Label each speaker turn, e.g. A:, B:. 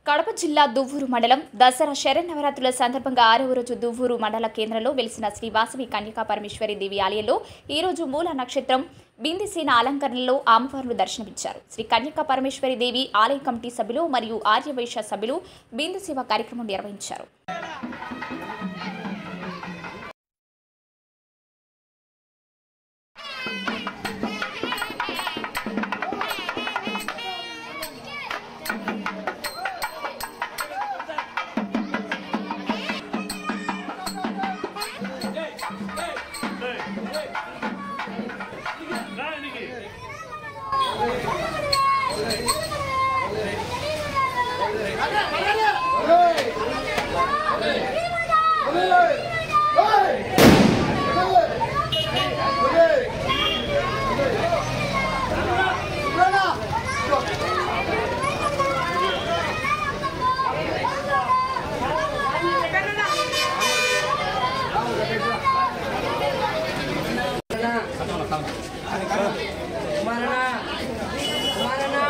A: కడప జిల్లా దువ్వూరు మండలం దసరా శరన్నవరాత్రుల సందర్భంగా ఆరవ రోజు దువ్వూరు మండల కేంద్రంలో వెలిసిన శ్రీ వాసవి కన్యకా పరమేశ్వరి దేవి ఆలయంలో ఈ రోజు మూల నక్షత్రం బిందిసేన అలంకరణలో అమ్మవార్లు దర్శనమిచ్చారు శ్రీ కన్యకా పరమేశ్వరి దేవి ఆలయ కమిటీ సభ్యులు మరియు ఆర్యవైశ్య సభ్యులు బిందు సేవ కార్యక్రమం నిర్వహించారు
B: కుమారనా కుమారనా